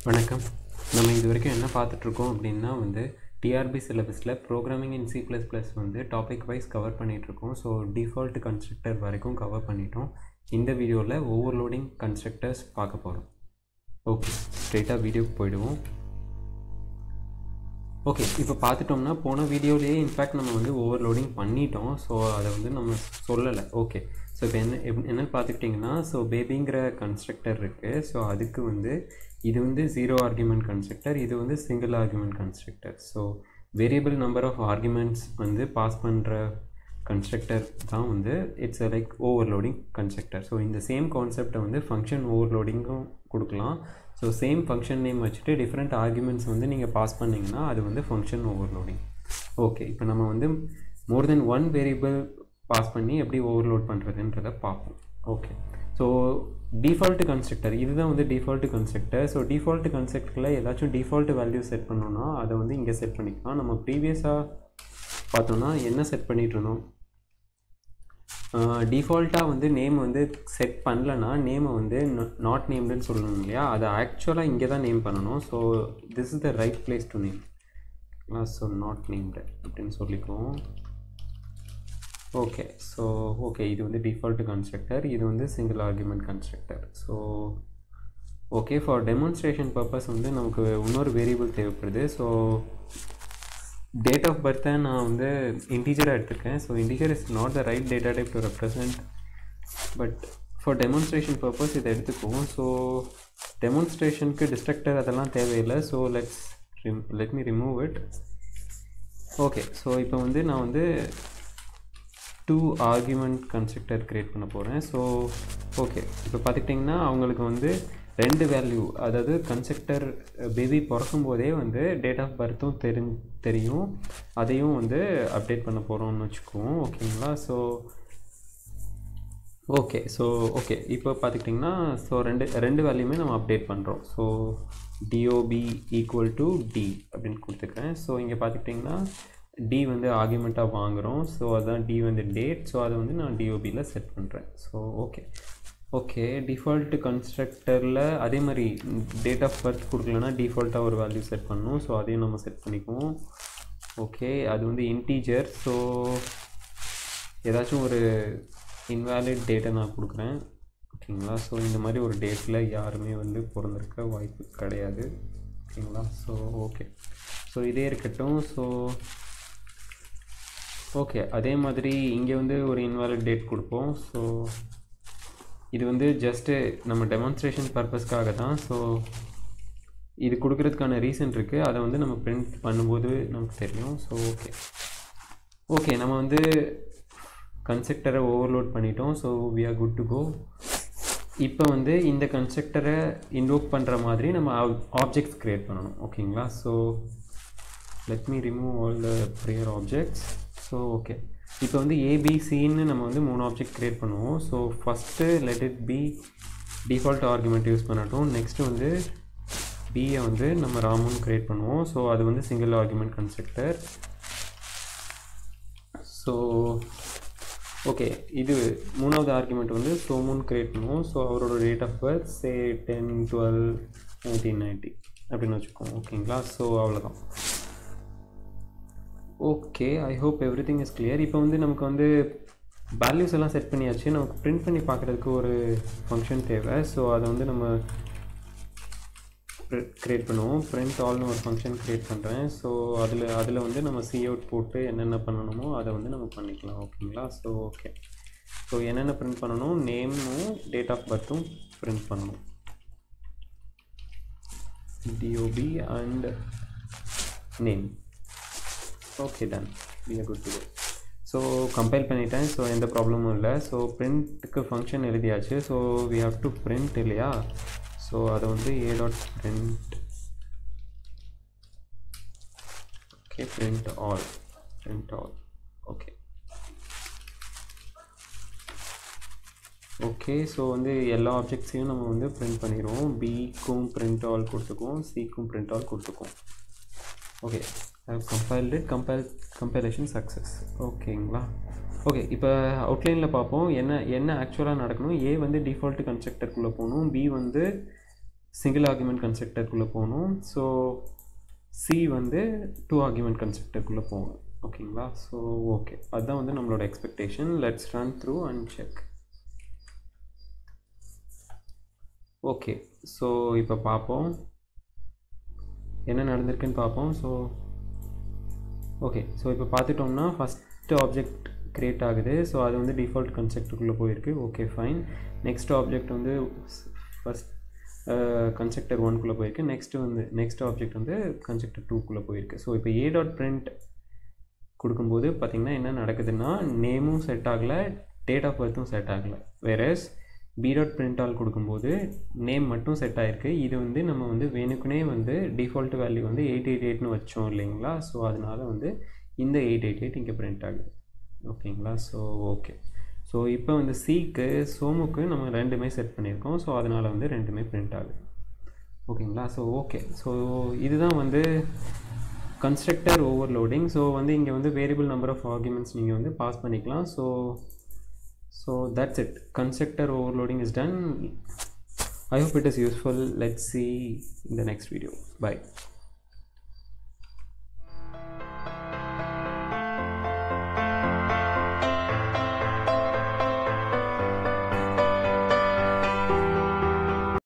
வணக்கம் நம்ம இது வரைக்கும் என்ன பார்த்துட்ருக்கோம் அப்படின்னா வந்து டிஆர்பி சிலபஸில் programming in C plus plus வந்து டாபிக் வைஸ் கவர் பண்ணிகிட்ருக்கோம் ஸோ டிஃபால்ட் கன்ஸ்ட்ரக்டர் வரைக்கும் கவர் பண்ணிட்டோம் இந்த வீடியோவில் ஓவர்லோடிங் கன்ஸ்ட்ரக்டர்ஸ் பார்க்க போகிறோம் ஓகே ஸ்ட்ரெயிட்டாக வீடியோக்கு போயிடுவோம் ஓகே இப்போ பார்த்துட்டோம்னா போன வீடியோலேயே இன்ஃபேக்ட் நம்ம வந்து ஓவர்லோடிங் பண்ணிட்டோம் ஸோ அதை வந்து நம்ம சொல்லலை ஓகே ஸோ இப்போ என்ன எப் என்னென்னு பார்த்துக்கிட்டிங்கன்னா ஸோ பேபிங்கிற கன்ஸ்ட்ரக்டர் இருக்குது ஸோ அதுக்கு வந்து இது வந்து ஜீரோ ஆர்குமெண்ட் கன்ஸ்ட்ரக்டர் இது வந்து single argument constructor so variable number of arguments வந்து பாஸ் பண்ணுற கன்ஸ்ட்ரக்டர் தான் வந்து it's like overloading constructor so இந்த சேம் கான்செப்டை வந்து ஃபங்க்ஷன் ஓவர்லோடிங்கும் கொடுக்கலாம் ஸோ சேம் ஃபங்க்ஷன் நேம் வச்சுட்டு டிஃப்ரெண்ட் ஆர்குமெண்ட்ஸ் வந்து நீங்கள் பாஸ் பண்ணிங்கன்னா அது வந்து ஃபங்க்ஷன் ஓவர்லோடிங் ஓகே இப்போ நம்ம வந்து more than one variable pass பண்ணி எப்படி ஓவர்லோட் பண்ணுறதுன்றதை பார்ப்போம் ஓகே ஸோ டிஃபால்ட்டு கன்ஸ்ட்ரக்டர் இதுதான் வந்து டிஃபால்ட்டு கன்ஸ்ட்ரக்டர் ஸோ டிஃபால்ட்டு கன்ஸ்ட்ரக்டரில் ஏதாச்சும் டிஃபால்ட் வேல்யூ செட் பண்ணோன்னா அதை வந்து இங்கே செட் பண்ணிக்கலாம் நம்ம ப்ரீவியஸாக பார்த்தோன்னா என்ன செட் பண்ணிகிட்டு இருந்தோம் டிஃபால்ட்டாக வந்து நேம் வந்து செட் பண்ணலன்னா நேமை வந்து நாட் நேம்டுன்னு சொல்லணும் இல்லையா அதை ஆக்சுவலாக இங்கே தான் நேம் பண்ணணும் so this is the right place to name so not named அப்படின்னு சொல்லிக்குவோம் ஓகே ஸோ ஓகே இது வந்து டிஃபால்ட் கன்ஸ்ட்ரக்டர் இது வந்து single argument constructor so okay for demonstration purpose வந்து நமக்கு இன்னொரு வேரியபிள் தேவைப்படுது ஸோ டேட் ஆஃப் பர்த்தை நான் வந்து இன்டீஜராக எடுத்திருக்கேன் so integer is not the right data type to represent but for demonstration purpose இதை எடுத்துக்குவோம் ஸோ டெமான்ஸ்ட்ரேஷனுக்கு டிஸ்ட்ரக்டர் அதெல்லாம் தேவையில்லை ஸோ லெட்ஸ் ரிம் let me remove it okay so இப்போ வந்து நான் வந்து டூ ஆர்குமெண்ட் கன்ஸ்ட்ரக்டர் க்ரியேட் பண்ண போகிறேன் ஸோ ஓகே இப்போ பார்த்துக்கிட்டிங்கன்னா அவங்களுக்கு வந்து ரெண்டு வேல்யூ அதாவது கன்ஸ்ட்ரக்டர் பேபி பிறக்கும் போதே வந்து டேட் ஆஃப் பர்த்தும் தெரி தெரியும் அதையும் வந்து அப்டேட் பண்ண போகிறோம்னு வச்சுக்குவோம் ஓகேங்களா ஸோ ஓகே ஸோ ஓகே இப்போ பார்த்துக்கிட்டிங்கன்னா ஸோ ரெண்டு ரெண்டு வேல்யூமே நம்ம அப்டேட் பண்ணுறோம் so DOB equal to D அப்படின்னு கொடுத்துக்கிறேன் ஸோ இங்கே பார்த்துக்கிட்டிங்கன்னா டி வந்து ஆர்குமெண்ட்டாக வாங்குகிறோம் ஸோ அதான் டி வந்து டேட் ஸோ அதை வந்து நான் டிஓபியில் செட் பண்ணுறேன் ஸோ ஓகே ஓகே டிஃபால்ட்டு கன்ஸ்ட்ரக்டரில் அதே மாதிரி டேட் ஆஃப் பர்த் கொடுக்கலன்னா டிஃபால்ட்டாக ஒரு வேல்யூ செட் பண்ணணும் ஸோ அதையும் நம்ம செட் பண்ணிக்குவோம் ஓகே அது வந்து இன்டீஜர் ஸோ ஏதாச்சும் ஒரு இன்வேலிட் டேட்டை நான் கொடுக்குறேன் ஓகேங்களா ஸோ இந்த மாதிரி ஒரு டேட்டில் யாருமே வந்து பிறந்திருக்க வாய்ப்பு கிடையாது ஓகேங்களா ஸோ ஓகே ஸோ இதே இருக்கட்டும் ஸோ ஓகே அதே மாதிரி இங்கே வந்து ஒரு இன்வாலிட் டேட் கொடுப்போம் ஸோ இது வந்து ஜஸ்ட்டு நம்ம டெமான்ஸ்ட்ரேஷன் பர்பஸ்க்காக தான் ஸோ இது கொடுக்கறதுக்கான ரீசன் இருக்குது அதை வந்து நம்ம பிரிண்ட் பண்ணும்போது நமக்கு தெரியும் ஸோ ஓகே ஓகே நம்ம வந்து கன்ஸ்ட்ரக்டரை ஓவர்லோட் பண்ணிட்டோம் so we are good to go இப்போ வந்து இந்த கன்ஸ்ட்ரக்டரை இன்வோக் பண்ணுற மாதிரி நம்ம ஆப்ஜெக்ட்ஸ் க்ரியேட் பண்ணணும் ஓகேங்களா so let me remove all the prior objects so okay இப்போ வந்து ஏபிசின்னு நம்ம வந்து மூணு ஆப்ஜெக்ட் க்ரியேட் பண்ணுவோம் so first let it be default argument use பண்ணட்டும் நெக்ஸ்ட்டு வந்து பியை வந்து நம்ம ராமுன்னு க்ரியேட் பண்ணுவோம் ஸோ அது வந்து single argument constructor so okay இது மூணாவது ஆர்குமெண்ட் வந்து சோமுன்னு க்ரியேட் பண்ணுவோம் ஸோ அவரோட date of birth say ten twelve nineteen ninety அப்படின்னு வச்சுக்கோங்க ஓகேங்களா ஸோ அவ்வளோதான் okay I hope everything is clear இப்போ வந்து நமக்கு வந்து வேல்யூஸ் எல்லாம் செட் பண்ணியாச்சு நமக்கு பிரிண்ட் பண்ணி பார்க்குறதுக்கு ஒரு ஃபங்க்ஷன் தேவை ஸோ அதை வந்து நம்ம க்ரியேட் பண்ணுவோம் பிரிண்ட் ஆல்னு ஒரு ஃபங்க்ஷன் க்ரியேட் பண்ணுறேன் ஸோ அதில் அதில் வந்து நம்ம சி அவுட் போட்டு என்னென்ன பண்ணணுமோ அதை வந்து நம்ம பண்ணிக்கலாம் ஓகேங்களா ஸோ ஓகே ஸோ என்னென்ன பிரிண்ட் பண்ணணும் நேமும் டேட் ஆஃப் பர்த்தும் பிரிண்ட் பண்ணணும் DOB and name okay done we are good to go so compile பண்ணிட்டேன் ஸோ எந்த ப்ராப்ளமும் இல்லை ஸோ பிரிண்ட்டுக்கு ஃபங்க்ஷன் எழுதியாச்சு so we have to print இல்லையா ஸோ அதை வந்து A dot print okay print all print all okay okay so வந்து எல்லா ஆப்ஜெக்ட்ஸையும் நம்ம வந்து பிரிண்ட் பண்ணிடுவோம் பிக்கும் பிரிண்ட் ஆல் கொடுத்துக்குவோம் சிக்கும் பிரிண்ட் ஆல் கொடுத்துக்குவோம் okay I have compiled compile compilation success ஓகேங்களா ஓகே இப்போ அவுட்லைனில் பார்ப்போம் என்ன என்ன ஆக்சுவலாக நடக்கணும் ஏ வந்து டிஃபால்ட் கன்ஸ்ட்ரக்டருக்குள்ளே போகணும் பி வந்து சிங்கிள் ஆர்குமெண்ட் கன்ஸ்ட்ரக்டருக்குள்ளே போகணும் ஸோ சி வந்து டூ ஆர்குமெண்ட் கன்ஸ்ட்ரக்டருக்குள்ளே போகணும் ஓகேங்களா ஸோ ஓகே அதுதான் வந்து நம்மளோட expectation let's run through and check okay so இப்போ பார்ப்போம் என்ன நடந்திருக்குன்னு பார்ப்போம் ஸோ ஓகே ஸோ இப்போ பார்த்துட்டோம்னா ஃபஸ்ட்டு ஆப்ஜெக்ட் க்ரியேட் ஆகுது ஸோ அது வந்து டிஃபால்ட் கன்ஸ்ட்ரக்டருக்குள்ளே போயிருக்கு ஓகே ஃபைன் நெக்ஸ்ட் ஆப்ஜெக்ட் வந்து ஃபஸ்ட் கன்ஸ்ட்ரக்டர் ஒன்குள்ளே போயிருக்கு நெக்ஸ்ட்டு வந்து நெக்ஸ்ட் ஆப்ஜெக்ட் வந்து கன்ஸ்ட்ரக்டர் டூக்குள்ளே போயிருக்கு ஸோ இப்போ ஏ டாட் பிரிண்ட் கொடுக்கும்போது பார்த்திங்கன்னா என்ன நடக்குதுன்னா நேமும் செட் ஆகலை டேட் ஆஃப் பர்த்தும் செட் ஆகலை வேறஸ் பி டாட் பிரிண்ட் ஆல் கொடுக்கும்போது நேம் மட்டும் செட் ஆகிருக்கு இது வந்து நம்ம வந்து வேணுக்குனே வந்து டிஃபால்ட் வேல்யூ வந்து எயிட் எயிட் எயிட்னு வச்சோம் இல்லைங்களா ஸோ அதனால வந்து இந்த எயிட் எயிட் எயிட் இங்கே பிரிண்ட் ஆகுது ஓகேங்களா ஸோ ஓகே ஸோ இப்போ வந்து சிக்கு சோமுக்கு நம்ம ரெண்டுமே செட் பண்ணியிருக்கோம் ஸோ அதனால் வந்து ரெண்டுமே பிரிண்ட் ஆகுது ஓகேங்களா ஸோ ஓகே ஸோ இதுதான் வந்து கன்ஸ்ட்ரக்டர் ஓவர்லோடிங் ஸோ வந்து இங்கே வந்து வேரியபிள் நம்பர் ஆஃப் ஆர்குமெண்ட்ஸ் நீங்கள் வந்து பாஸ் பண்ணிக்கலாம் so so that's it constructor overloading is done i hope it is useful let's see in the next video bye